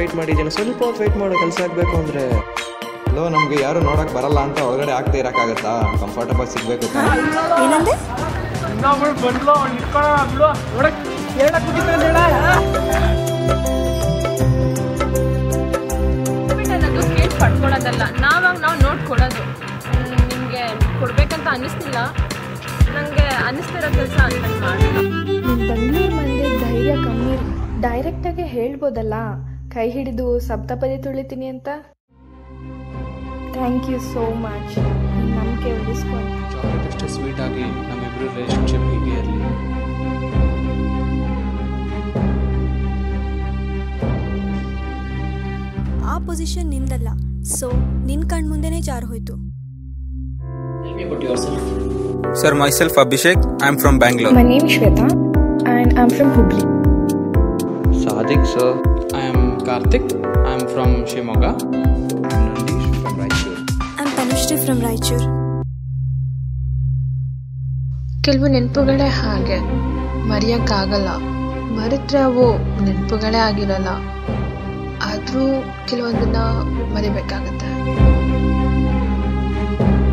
Weight ಮಾಡಿದ್ದೀನಿ ಸ್ವಲ್ಪ ಹೊತ್ತು ವೆಯ್ಟ್ ಮಾಡೋ ಕೆಲಸ ಆಗಬೇಕು ಅಂದರೆ ಲೋ ನಮಗೆ ಯಾರು ನೋಡಕ್ ಬರಲ್ಲ ಅಂತ ಒಳಗಡೆ ಆಗ್ತಾ ಇರಕ್ಕಾಗತ್ತಾ ಕಂಫರ್ಟಬಲ್ ಸಿಗ್ಬೇಕು ತಾನೇ? ಏನಂದೆ ಬಿಟ್ಟು ಅನ್ನೋದು ಕೇಳಿ ಪಡ್ಕೊಳ್ಳೋದಲ್ಲ ನಾವಾಗ ನಾವು ನೋಡ್ಕೊಳ್ಳೋದು ನಿಮಗೆ ಕೊಡ್ಬೇಕಂತ ಅನ್ನಿಸ್ತಿಲ್ಲ ನನಗೆ ಅನ್ನಿಸ್ತಿರೋ ಕೆಲಸ ನಾನು ಮಾಡಿಲ್ಲ ನಿಮ್ಮ ಬೆಂಗಳೂರು ಮಂದಿ ಧೈರ್ಯ ಕಮ್ಮಿ ಡೈರೆಕ್ಟಾಗಿ ಹೇಳ್ಬೋದಲ್ಲ ಕೈ ಹಿಡಿದು ಸಪ್ತಪದಿ ತುಳಿತೀನಿ ಅಂತ ಥ್ಯಾಂಕ್ ಯು ಸೋ ಮಚ್ ನಂಬಿಕೆ ಉಳಿಸ್ಕೊಂಡು ಚಾಕ್ಲೇಟ್ ಅಷ್ಟೇ ಸ್ವೀಟ್ ಆಗಿ ನಮ್ಮಿಬ್ಬರು ರಿಲೇಶನ್ಶಿಪ್ ಹೀಗೆ ಇರಲಿ ಆ ಪೊಸಿಷನ್ ನಿಂದಲ್ಲ ಸೊ ನಿನ್ ಕಣ್ ಮುಂದೆನೇ ಜಾರ್ ಹೋಯ್ತು Sir, myself Abhishek. I'm from Bangalore. My name is Shweta and I'm from Hubli. Sadiq sir I am Karthik I am from Shivamogga Nandish from Raichur. I'm Tanushree from Raichur ಕೆಲವು ನೆನಪುಗಳೇ ಹಾಗೆ ಮರೆಯೋಕ್ಕಾಗಲ್ಲ ಮರೆತ್ರೆ ಅವು ನೆನಪುಗಳೇ ಆಗಿರಲ್ಲ ಆದರೂ ಕೆಲವೊಂದನ್ನ ಮರಿಬೇಕಾಗತ್ತೆ